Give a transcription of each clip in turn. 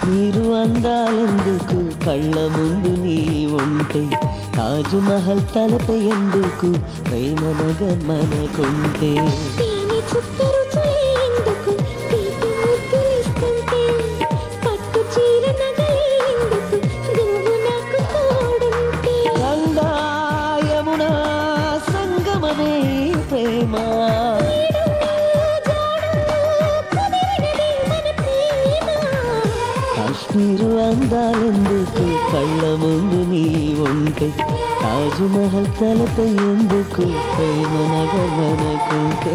కాశ్మీరు అందాలెందుకు కళ్ళ ముందు నీ ఉంటే తాజ్ మహల్ తలపై ఎందుకు ప్రేమ నగ మనకుంటే తేనె చుక్క రుచులే ఎందుకు తీపి ముద్దులిస్తుంటే పట్టు చీర నగలే ఎందుకు నువ్వు నాకు తోడుంటే గంగా యమున సంగమమే ప్రేమ కాశ్మీరు అందాలెందుకు కళ్ళ ముందు నీ ఉంటే తాజ్ మహల్ తలపై ఎందుకు ప్రేమ నగ మనకుంటే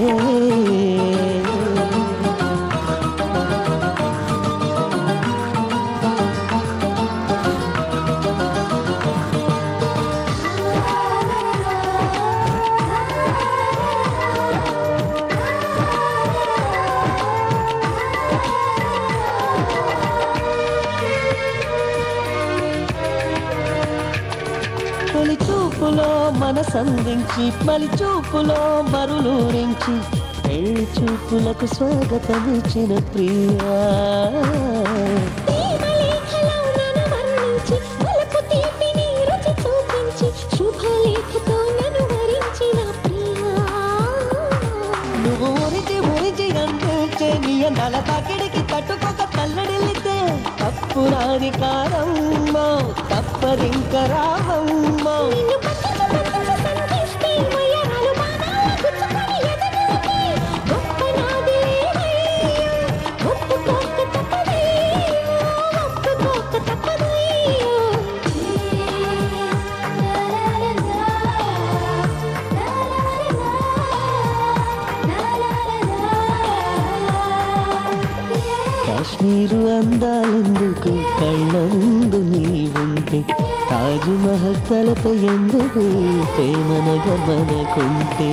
తొలి చూపులో మనసందించి మలి చూపులో మరులూరించి పెళ్లి చూపులకు స్వాగతమిచ్చిన ప్రియా ప్రేమలేఖలో నన్ను వర్ణించి వలపు తీపిని రుచి చూపించి శుభలేఖతో నన్ను వరించిన ప్రియా నువ్వు ఉరిచి ఉరిచి అందించే నీ నల తాకిడికి తట్టుకోక తల్లడిల్లితే తప్పు రాని కారమ్మో తప్పరింక రావమ్మో నిన్ను పక్కకు పక్కకు సంధిస్తే వయ్యారాలు బాణాలు గుచ్చుకొని ఎదగలిగే గొప్ప నాదేవయ్యో ఒప్పుకోక తప్పదయ్యో ఒప్పుకోక తప్పదయ్యో కాశ్మీరు అందాలెందుకు కళ్ళ ముందు నీ ఉంటే తాజ్ మహల్ తలపై ఎందుకు ప్రేమ నగ మనకుంటే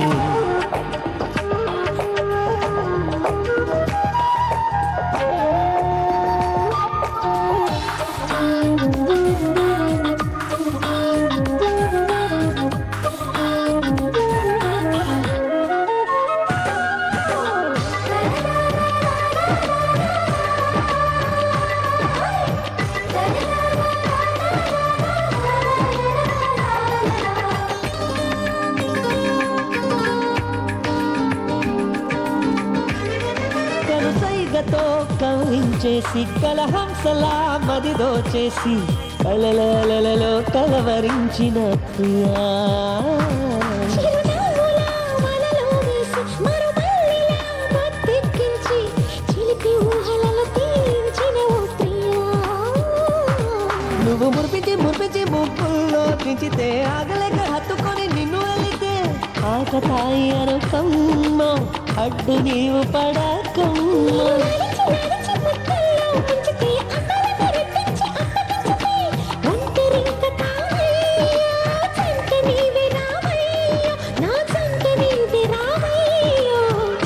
కనుసైగతో కవించేసి కలహంసలా మదిదో చేసి కలలలో కలవరించిన ప్రియా చిరునవ్వులా వలలో వేసి మరుమల్లిలా మత్తెక్కించి చిలిపి ఊహలలో తేలించిన ఓ ప్రియా నువ్వు మురిపించి మురిపించి ముప్పుల్లో పించితే ఆగలేక హత్తుకొని నిన్ను వెళితే ఆకతాయి అనుకమ్మో అడ్డు నీవు పడకమ్మో నడిచి నడిచి ముక్కల్లో ముంచితే అందాలకు రెట్టించి అప్పగించితే ఒంటరింక కావయ్యా చంట నీవే రావయ్యో నా చంట నీవే రావయ్యో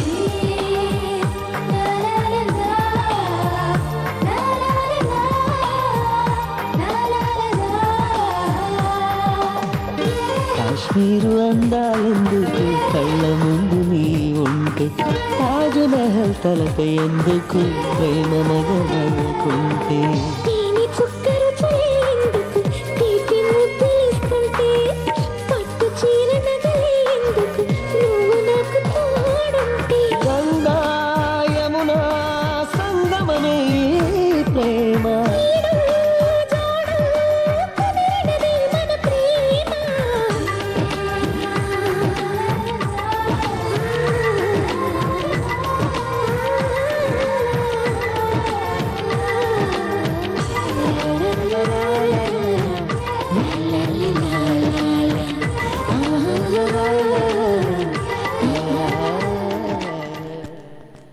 కాశ్మీరు అందాలెందుకు కళ్ళ ముందు నీ ఉంటే తాజ్ మహల్ తలపై ఎందుకు ప్రేమ నగ మనకుంటే